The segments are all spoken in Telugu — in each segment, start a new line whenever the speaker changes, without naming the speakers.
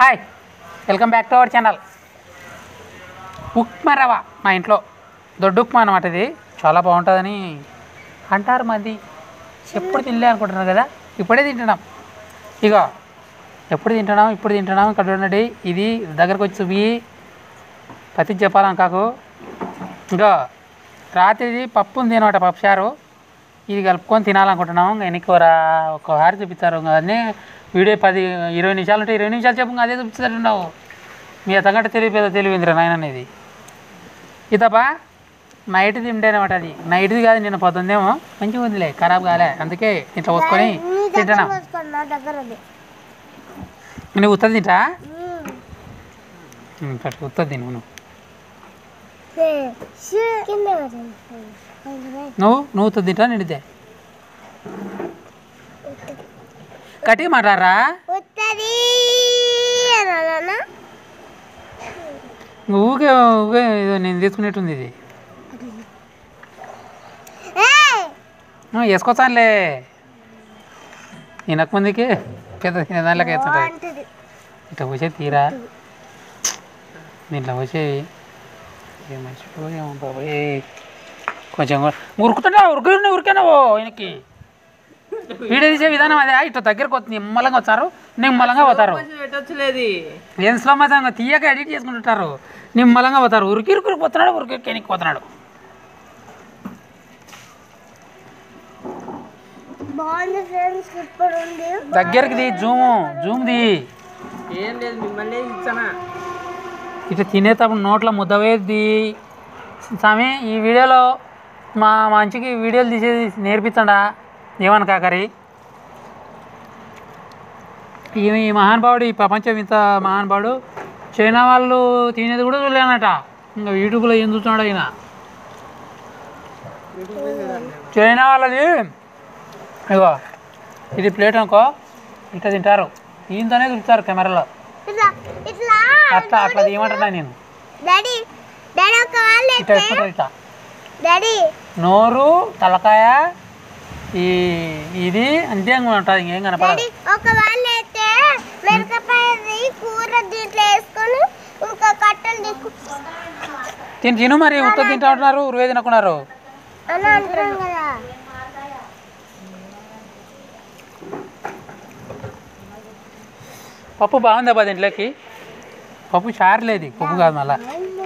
Hi welcome back to our channel upma రవ మా ఇంట్లో దొడ్డు ఉప్మా అనమాట ఇది చాలా బాగుంటుందని అంటారు మంది ఎప్పుడు తినలే అనుకుంటున్నారు కదా ఇప్పుడే తింటున్నాం ఇగో ఎప్పుడు తింటున్నాం ఇప్పుడు తింటున్నాం ఇక్కడ చూడండి ఇది దగ్గరకు వచ్చి చూపి పతి చెప్పాలని కాకు ఇంకా రాత్రిది పప్పు ఉంది అనమాట పప్పు చారు ఇది కలుపుకొని తినాలనుకుంటున్నాం ఇంకా ఎన్నికూర ఒకసారి చూపిస్తారు ఇంకా అన్నీ వీడియో పది ఇరవై నిమిషాలు ఉంటే ఇరవై నిమిషాలు చెప్పు ఇంకా అదే చూపిస్తున్నట్టున్నావు మీ అతగంట తెలియదు తెలివిందిరా నాయన అనేది ఇదబ్బా నైట్ తింటేనమాట అది నైట్ది కాదు నిన్న పొద్దుందేమో మంచిగా ఉందిలే ఖరాబ్ కాలే అందుకే ఇట్లా పోసుకొని తింటున్నాం
నా దగ్గర ఉంది
నువ్వు ఉత్తది తింటా ఉమ్, సరే ఉత్తది తిను నువ్వు
కింద
నువ్వు నువ్వు ఉత్తది తింటా నిండితే గట్టిగా మాట్లాడరా
ఉత్తది అనాలనా
ఊకే ఊకే ఏదో నేను తీసుకునేట్టుంది ఇది వేసుకోవచ్చానులే ఈయనకు ముందుకి పెద్ద దాంట్లోకి వేస్తుంటుంది
బాగుంటుంది
ఇట్లా పోసే తీరా దీంట్లో పోసేవి ఏం మర్చిపోయాము బాబాయ్ కొంచెం కూడా- ఉరుకుతుంటా ఉరుకుని ఉరికానావు ఆయనకి వీడియో తీసే విధానం అదే ఇట్లా దగ్గరకు వచ్చి నిమ్మలంగా వచ్చారు నిమ్మలంగా పోతారు
పెట్టొచ్చులేదు
ఏం స్లో మజంగా తీయక ఎడిట్ చేసుకుంటుంటారు నిమ్మలంగా పోతారు ఉరికి ఉరికి పోతున్నాడు ఉరికి కెనికి పోతున్నాడు
బాగుంది ఫ్రెండ్స్ ఇప్పుడు ఉంది
దగ్గరికి ది జూము జూమ్ ది
ఏం లేదు మిమ్మల్ని ఇచ్చానా
ఇట్లా తినేటప్పుడు నోట్లో ముద్దవేది స్వామి ఈ వీడియోలో మా మంచికి వీడియోలు తీసేది నేర్పించండా ఏమని కాకరి ఈ ఈ మహానుభావుడు ఈ ప్రపంచం ఇంత మహానుభావుడు చైనా వాళ్ళు తినేది కూడా చూడలేనట ఇంకా యూట్యూబ్లో ఏం చూస్తున్నాడు ఆయన చైనా వాళ్ళది ఇగో ఇది ప్లేట్ అనుకో ఇట్లా తింటారు ఈయంతోనే చూస్తారు కెమెరాలో
ఇట్లా ఇట్లా
అట్లా అట్లా తీయమంటున్నా నేను
డాడీ డాడీ ఒక వాళ్ళు
ఇట్లా వేసుకుంటారు ఇట్లా
డాడీ
నోరు తలకాయ ఈ ఇది అంతే ఉంటుంది ఇంకేం కనపడదు
డాడీ ఒక వాళ్ళు అయితే మిరపకాయది కూర దీంట్లో వేసుకొని ఇంకా కట్టలు తీసుకు
తిని తిను మరి ఉత్త తింటా ఉంటున్నారు ఉరువే తినకున్నారు
అని అంటాం కదా
పప్పు బాగుంది అబ్బా దీంట్లోకి పప్పు చారలేదు పప్పు కాదు మళ్ళా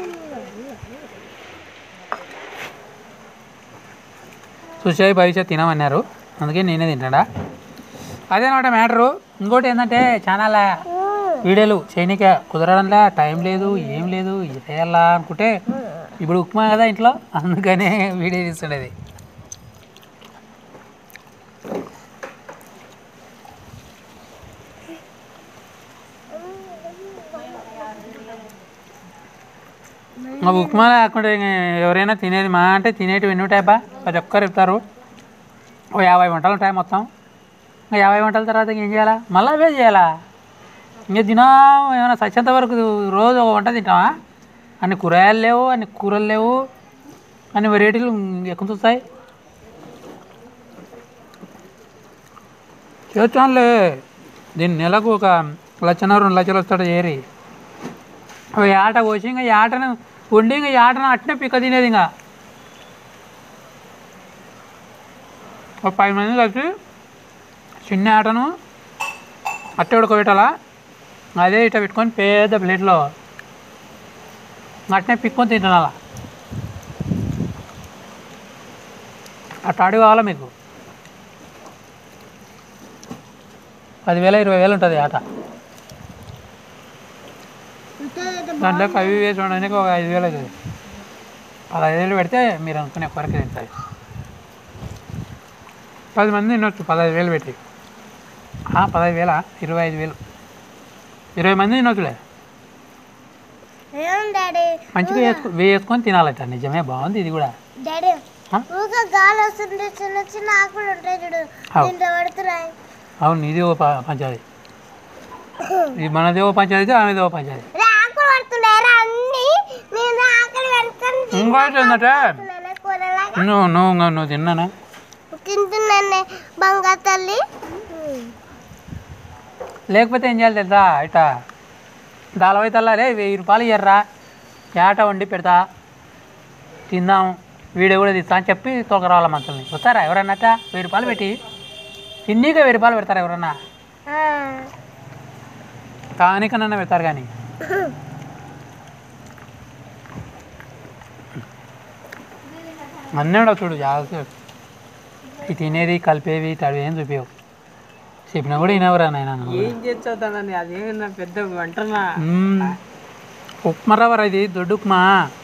సుషాయి భవిష్యత్ తినమన్నారు అందుకే నేనే తింటాడా అదేనమాట మ్యాటరు ఇంకోటి ఏంటంటే ఛానల్ వీడియోలు చేయనీకే కుదరడంలే టైం లేదు ఏం లేదు ఇది చేయాలా అనుకుంటే ఇప్పుడు ఉప్మా కదా ఇంట్లో అందుకనే వీడియో తీస్తుండేది మా ఉప్మా లేకుంటే ఇంక ఎవరైనా తినేది మా అంటే తినేటివి ఎన్ని ఉంటాయబ్బా ప్రతి ఒక్కరు చెప్తారు ఓ యాభై వంటలు ఉంటాయి మొత్తం ఇంకా యాభై వంటల తర్వాత ఇంకేం చేయాలా మళ్ళీ అవే చేయాలా ఇంకా దినం ఏమైనా సచ్చేంత వరకు రోజు ఒక వంట తింటామా అన్ని కూరగాయలు లేవు అన్ని కూరలు లేవు అన్ని వెరైటీలు ఎక్కువ వస్తాయి చేస్తానులే దీన్ని నెలకు ఒక లక్షన రెండు లక్షలు వస్తాడు ఏరి ఓ ఆట కోసి ఇంకా ఈ ఆటను వండి ఇంకా ఈ ఆటను అట్నే పిక్క తినేది ఇంకా ఒక పది మంది కలిసి చిన్న ఆటను అట్టే ఉడకబెట్టాలా అదే ఇట్లా పెట్టుకొని పెద్ద ప్లేట్లో అట్నే పిక్కొని తింటున్నా అట్లా ఆడి కావాలా మీకు పదివేల ఇరవై వేలు ఉంటుంది ఆట దాంట్లో అవి వేసి ఉండడానికి ఒక ఐదు వేలు అవుతుంది పదహైదు వేలు పెడితే మీరు అనుకునే కొరకు తింటుంది పది మంది తినొచ్చు పదహైదు వేలు పెట్టి ఆ, పదహైదు వేల ఇరవై ఐదు వేలు ఇరవై మంది తినొచ్చులే
ఏం డాడీ
మంచిగా వేసుకు వేసుకొని తినాలట నిజమే బాగుంది ఇది కూడా
డాడీ
ఆ?
ఊగా గాలి వస్తుంది చిన్న చిన్న ఆకులు ఉంటాయి చూడు
అవు.
దీంట్లో పడుతున్నాయి
అవును ఇది ఓ ప- పంచాయతీ ఇది మనది ఓ పంచాయతీ ఆమెది ఓ పంచాయతీ
రే, ఆకులు పడుతున్నాయి రా అన్ని నేను ఆకలి పెట్టుకొని
ఇంకోటి ఏంటంటే
తింటున్నాను కూరలాగా
నువ్వు నువ్వు ఇంకా నువ్వు తిన్నానా
తింటున్నాను బంగారు తల్లి
లేకపోతే ఏం చేయాలి తెలుసా ఇట్లా దాలవై తల్లాలే వెయ్యి రూపాయలు ఇయ్యర్రా ఏట వండి పెడతా తిందాం వీడియో కూడా తీస్తా అని చెప్పి తోకరావాల మంత్రుల్ని వస్తారా ఎవరన్నట వెయ్యి రూపాయలు పెట్టి తిన్నీగా వెయ్యి రూపాయలు పెడతారా ఎవరన్నా
ఆ.
తానికనన్నా పెడతారు కానీ అన్నీ ఉండవు చూడు జాగ్రత్త ఈ తినేది కలిపేవి తడివి ఏం చూపించవు చెప్పినా కూడా వినవరా నాయన
ఏం చేస్తానని అదే నా పెద్ద వంటనా
ఉప్మా రవ్వ ఇది దొడ్డు ఉప్మా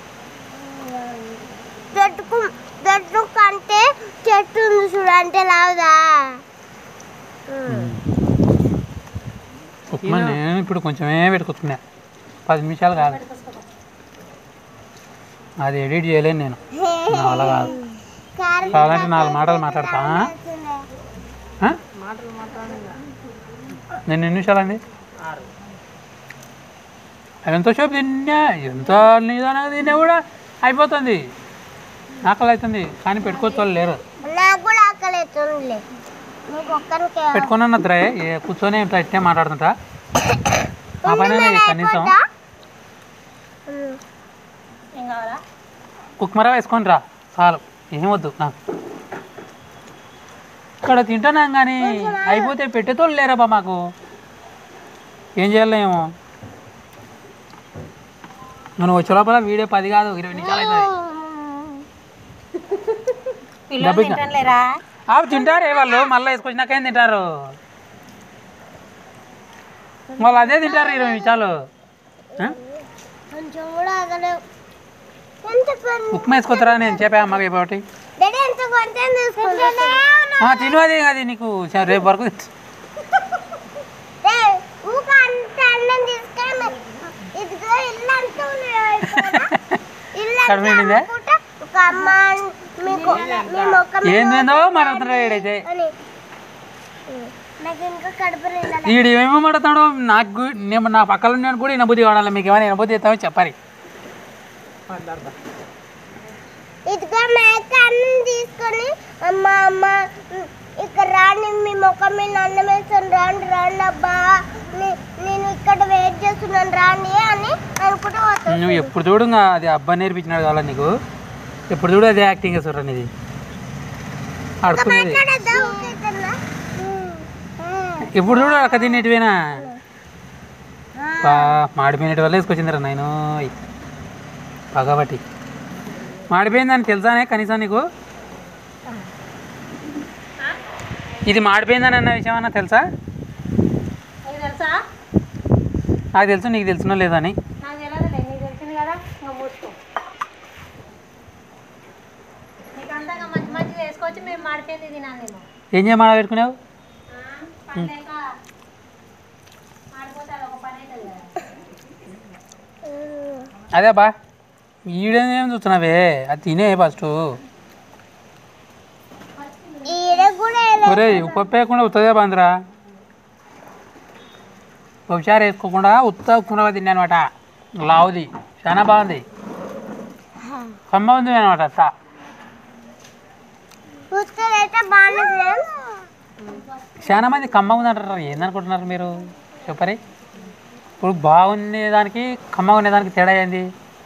దొడ్డుకు దొడ్డుకు అంటే చెట్టు ఉంది చూడు అంటే లావుదా
ఉప్మా నేను ఇప్పుడు కొంచెమే పెట్టుకుంటున్నా పది నిమిషాలు కాదు అది ఎడిట్ చేయలేను నేను నా వల్ల కాదు
కారం
కావాలంటే నాలుగు మాటలు మాట్లాడతా ఆ?
మాటలు మాట్లాడండి
నేను ఎన్ని నిమిషాలు అండి
ఆరు
ఎంతసేపు తిన్నా ఎంత నిదానంగా తిన్నా కూడా అయిపోతుంది ఆకలి అవుతుంది కానీ పెట్టుకోవచ్చు వాళ్ళు లేరు
నాకు కూడా ఆకలి అవుతుందిలే నీకు ఒక్కరికే
పెట్టుకుని అన్నద్రా కూర్చొని ఇట్లా ఇట్టే మాట్లాడుతుంటా ఆ పని కనీసం ఉప్మరా వేసుకొని రా చాలు ఏమొద్దు నాకు ఇక్కడ తింటున్నాం కానీ అయిపోతే పెట్టేతోళ్ళు లేరా బా మాకు ఏం చేయాలి ఏమో మనం వచ్చే లోపల వీడియో పది కాదు ఇరవై నిమిషాలు అవుతుంది
తింటానులేరా
అవి తింటారే వాళ్ళు మళ్ళీ వేసుకొచ్చినాక ఏం తింటారు వాళ్ళు అదే తింటారు ఇరవై నిమిషాలు ఆ?
కొంచెం కూడా ఆగలేవు ఎంత పని
ఉప్మా వేసుకొస్తారా నేను చెప్పా అమ్మకి ఒకటి
డాడీ ఎంత కొంచెం తీసుకుంటా
ఆ, తిను అది అది నీకు సరే, రేపు వరకు తింటా.
ఊక అంత అన్నం తీసుకొని ఇదిగో ఇల్లు అంతా ఉన్నాయి ఇల్లు అంతా
కడుపు నిండిందా?
అమ్ముకుంటా, ఒక అమ్మ మీకు మీ మొక్క
ఏందేందో మాట్లాడుతున్నాడు ఈడైతే
అని నాకు ఇంకా కడుపు నిండాలి
ఈడు ఏమేమో మాట్లాడుతున్నాడు నాకు గు- నేను నా పక్కన నేను కూడా ఇనబుద్ధి వాడాలి మీకు ఏమైనా ఇనబుద్ధి ఇస్తామో చెప్పాలి
ఇదిగో మేక అన్నం తీసుకొని అమ్మ అమ్మ ఉమ్, ఇక్కడ రాండి మీ ముఖం మీద అన్నం వేస్తాను రాండి రాండి అబ్బా నే- నేను ఇక్కడ వెయిట్ చేస్తున్నాను రాండి అని అనుకుంటూ పోతాను
నువ్వు ఎప్పుడు చూడు ఇంకా అది అబ్బాయి నేర్పించినాడు కావాలా నీకు ఎప్పుడు చూడు అదే యాక్టింగ్ చేస్తారు ఇది ఆడుకునేది
మాట్లాడద్దా ఊరికే ఇతన్నా? ఉమ్, ఉమ్.
ఎప్పుడు చూడు అక్క తినేటివేనా బా మాడిపోయినటి వల్ల వేసుకొచ్చిందిరా నేను పగబట్టి మాడిపోయిందని తెలుసానే కనీసం నీకు ఇది మాడిపోయిందని అన్న విషయం అన్న తెలుసా
నీకు తెలుసా
నాకు తెలుసు నీకు తెలుసునో లేదో అని
నాకు తెలియదులే నీకు తెలిసింది కదా ఇంకా మూసుకో నీకు అంతగా మంచి మంచిగా వేసుకోవచ్చు మేము మాడిపోయింది తినాలి నేను
ఏం చేయమని పెట్టుకున్నావు
పని లేక మాడిపోతే అది ఒక పని అవుతుంది కదా
అదే బా ఈడేం చూస్తున్నావే అది తినే ఫస్ట్
ఈడ కూడా ఎలా-
ఒరే ఉప్పు వేయకుండా ఉత్తదే బాందిరా ఒకసారి వేసుకోకుండా ఉత్త ఉప్పునవ తిన్నా అనమాట లావుది చాలా బాగుంది కమ్మ ఉంది అనమాట అత్త
చూస్తేనైతే బాగానే ఫ్రెండ్స్
చాలా మంది కమ్మ ఉంది అంటారు ఏందనుకుంటున్నారు మీరు చెప్పరి ఇప్పుడు బాగుండే దానికి కమ్మ ఉండేదానికి తేడా ఏంది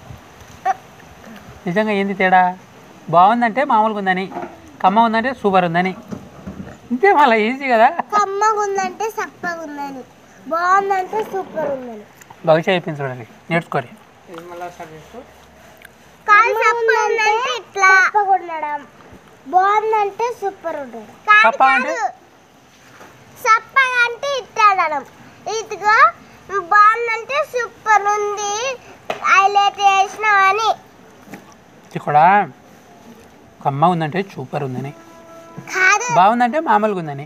నిజంగా ఏంది తేడా బాగుందంటే మామూలుగా ఉందని కమ్మ ఉందంటే సూపర్ ఉందని ఇంతే మళ్ళీ ఈజీ కదా
కమ్మగా ఉందంటే సప్పగా ఉందని బాగుందంటే సూపర్ ఉందని
భవిష్యత్ అయిపోయింది చూడండి నేర్చుకోరి
ఇది మళ్ళీ స్టార్ట్ చేసుకో
కాదు సప్ప ఉందంటే ఇట్లా సప్పగా ఉండడం బాగుందంటే సూపర్ ఉండడం
సప్ప అంటే?
సప్పగా అంటే ఇట్లా అనడం ఇదిగో బాగుందంటే సూపర్ ఉంది హైలైట్ చేసిన అని
ఇక్కడ కమ్మ ఉందంటే సూపర్ ఉందని
కాదు
బాగుందంటే మామూలుగా ఉందని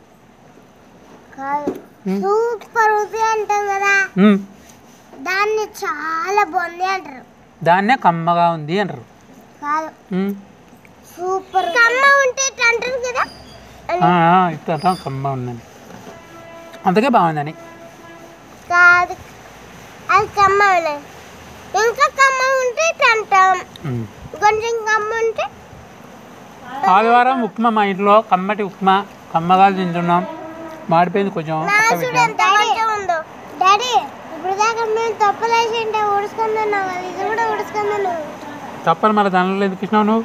కాదు సూపర్ ఉంది అంటాం కదా
మ్మ్.
దాన్ని చాలా బాగుంది అంటారు
దాన్నే కమ్మగా ఉంది అంటారు
కాదు
మ్మ్.
సూపర్ కమ్మ ఉంటే ఇట్లా అంటారు కదా
ఆ, ఆ, ఇట్లా అంటాం కమ్మ ఉందని అందుకే బాగుందని
కాదు అది కమ్మ ఉన్నాయి ఇంకా కమ్మ ఉంటే ఇట్లా అంటాం
మ్మ్.
కొంచెం కమ్మ ఉంటే
ఆదివారం ఉప్మా మా ఇంట్లో కమ్మటి ఉప్మా కమ్మగా తింటున్నాం మాడిపోయింది కొంచెం
నా
పక్క
చూడు
పెట్టాం
ఎంత మంచిగా ఉందో డాడీ ఇప్పుడు దాకా మేము తప్పులేసి ఉంటే ఉడుచుకుంటున్నావు కదా ఇది కూడా ఉడుచుకుంటున్నావు
తప్పని మళ్ళీ దానిలో ఎందుకు ఇచ్చినావు నువ్వు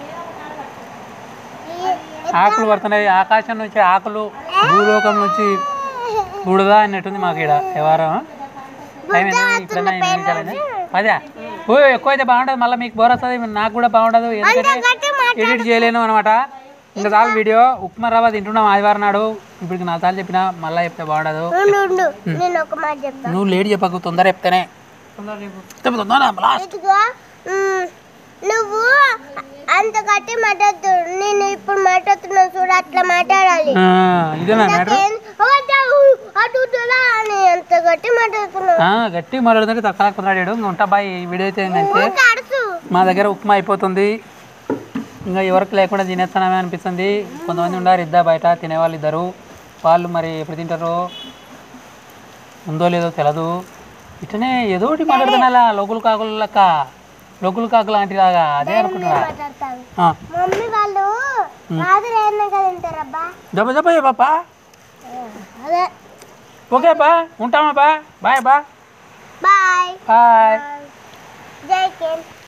ఆకులు పడుతున్నాయి ఆకాశం నుంచి ఆకులు భూలోకం నుంచి బుడదా అన్నట్టుంది మాకు ఇక్కడ వ్యవహారం టైం ఎంత ఇప్పుడన్నా ఎన్ని నిమిషాలైంది పదా ఓ ఎక్కువ అయితే బాగుంటుంది మళ్ళీ మీకు బోర్ వస్తుంది నాకు కూడా బాగుండదు ఎందుకంటే ఎడిట్ చేయలేను అనమాట ఇంకా చాలు వీడియో ఉప్మా రవ్వ తింటున్నాం ఆదివారం నాడు ఇప్పుడు నా సార్లు చెప్పిన మళ్ళీ చెప్తే బాగుండదు
ఉండు ఉండు నేను ఒక మాట చెప్తాను
నువ్వు లేట్ చెప్పకు తొందర చెప్తేనే చెప్పు తొందర లాస్ట్
ఇదిగో మ్, నువ్వు అంత గట్టి మాట్లాడుతు నేను ఇప్పుడు మాట్లాడుతున్నాను చూడు అట్లా మాట్లాడాలి
ఇదేనా మ్యాటర్
ఏం- వద్దు, అటు ఇటులా అని అంత గట్టి మాట్లాడుతున్నావు
గట్టి మాట్లాడుతుంటే తక్కువ కుదరాడాడు ఇంకా ఉంటా బాయ్ ఈ వీడియో అయితే ఏంటంటే
ఇంకా అడుసు
మా దగ్గర ఉప్మా అయిపోతుంది ఇంకా ఎవరికి లేకుండా తినేస్తానమే అనిపిస్తుంది కొంతమంది ఉన్నారు ఇద్దరు బయట తినేవాళ్ళు ఇద్దరు వాళ్ళు మరి ఎప్పుడు తింటారో ఉందో లేదో తెలియదు ఇట్లనే ఏదో ఒకటి మాట్లాడుతున్నా లోకులు కాకులు లెక్క లోకులు కాకు లాంటిలాగా అదే అనుకుంటున్నా
మాట్లాడతాను
ఆ,
మమ్మీ వాళ్ళు రాత్రి ఏమన్నా కదా తింటారబ్బా
జబ్బ జబ్బ పాపా
అదే
ఓకే బా ఉంటామా బా బాయ్ బా
బాయ్
బాయ్
జై కిన్